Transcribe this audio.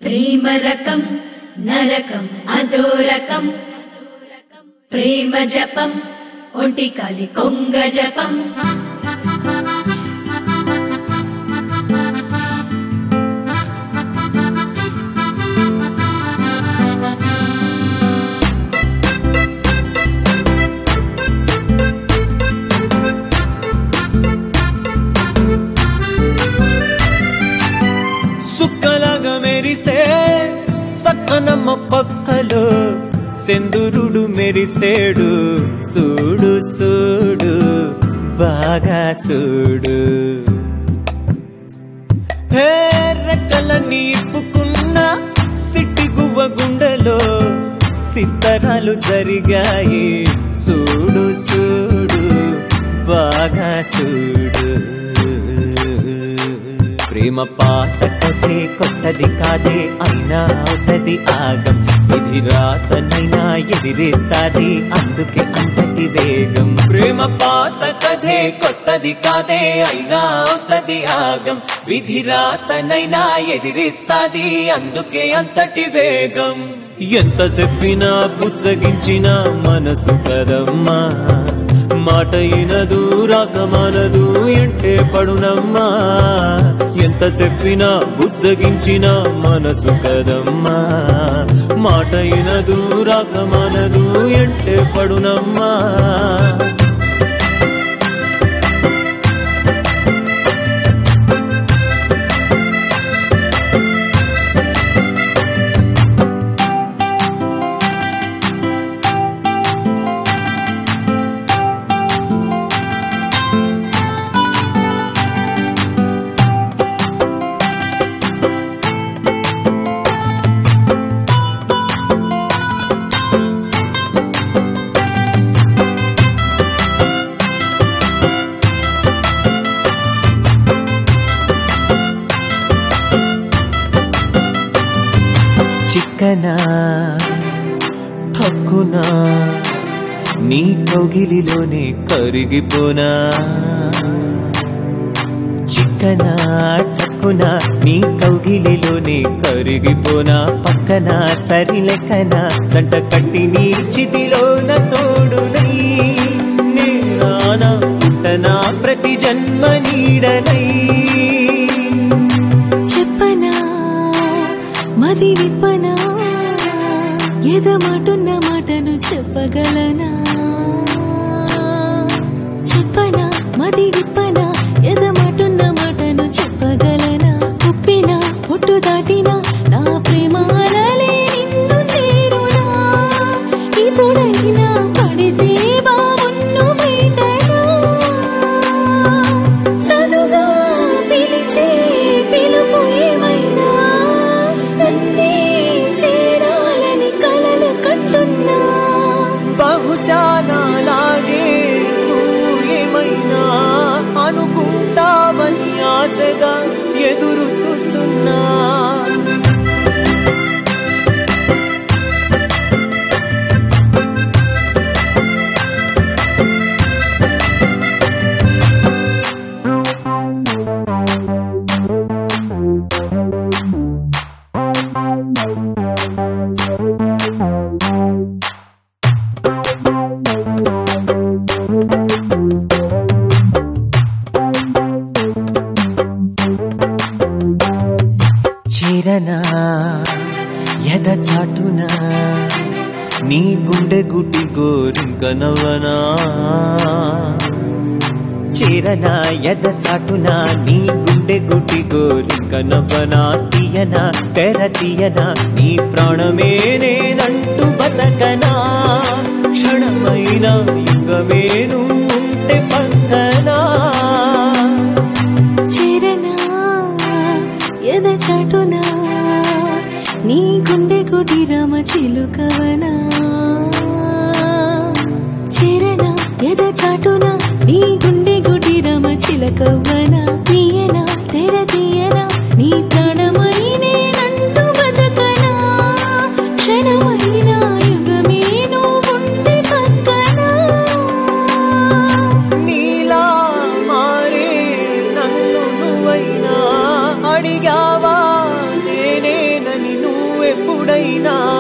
ప్రేమ రకం నరకం అదో రకం ప్రేమ జపం ఒంటి కాలి కొంగ జపం సుక్కలాగా మెరిసే సక్కనమ్మ పక్కలో సెందురుడు మెరిసేడు సూడు సూడు బాగా సూడు హే రెక్కలన్నీ ఇప్పుకున్న సిట్టి గువ్వ గుండెలో సిత్తరాలు జరిగాయి చూడు చూడు బాగా చూడు ప్రేమ పాత కథే కొత్తది కాదే అయినా అవుతది ఆగం ఇది రాతనైనా ఎదిరిస్తాది అందుకే అంతటి వేగం ప్రేమ పాత కథే కొత్తది కాదే అయినా అవుతది ఆగం విధి రాతనైనా ఎదిరిస్తాది అందుకే అంతటి వేగం ఎంత చెప్పినా బుజ్జగించిన మనసు కదమ్మా మాట ఇనదు రాకమానదు ఎంటే పడునమ్మా ఎంత చెప్పినా బుజ్జగించిన మనసు కదమ్మా మాట ఇనదు రాకమానదు ఎంటే పడునమ్మా చిక్కనా హక్కునా నీ కౌగిలిలోనే కరిగిపోనా చిక్కనా టక్కునా నీ కౌగిలిలోనే కరిగిపోనా పక్కన సరిలెక్కన జంట కట్టి నీ చితిలోన తోడునై నేరానా పుట్టనా ప్రతి జన్మ నీడనై చెప్పనా మది విప్పనా ఎదమాటున్న మాటను చెప్పగలనా చెప్పనా మది విప్పనా ఎదమాటున్న మాటను చెప్పగలనా ఉప్పినా ఒట్టు దాటినా నా ప్రేమ అలలే నిన్ను చేరునా ఇప్పుడైనా పడితే బావున్ను బయటనా తనుగా పిలిచే పిలుపు ఏమైనా నన్నే చేరాలని కలలు కట్టున్నా బహుశా నాలాగే నువ్వు ఏమైనా అనుకుంటావని ఆశగా ఎదురు చూస్తున్నా చేరనా ఎద చాటునా నీ గుండె గుడ్డి గోరింకనవనా చేరనా ఎద చాటునా నీ గుండె గుడ్డి గోరింకనవనా తీయనా తెర తీయనా నీ ప్రాణమే నేనంటూ బతకనా క్షణమైన యుగమేను ఉంటే పక్కనా చేరనా ఎద చాటునా నీ గుండె గుడి రామ చిలుకవనా చేరనా ఎద చాటునా నీ గుండె గుడి రామ చిలకవనా తీయనా తెర తీయనా నీ ప్రాణమై నేనంటూ బతకనా క్షణమైన యుగమే నువ్వుంటే పక్కనా నీలా మారే నన్ను నువ్వైనా అడిగావా నేనేనని ఎదురైనా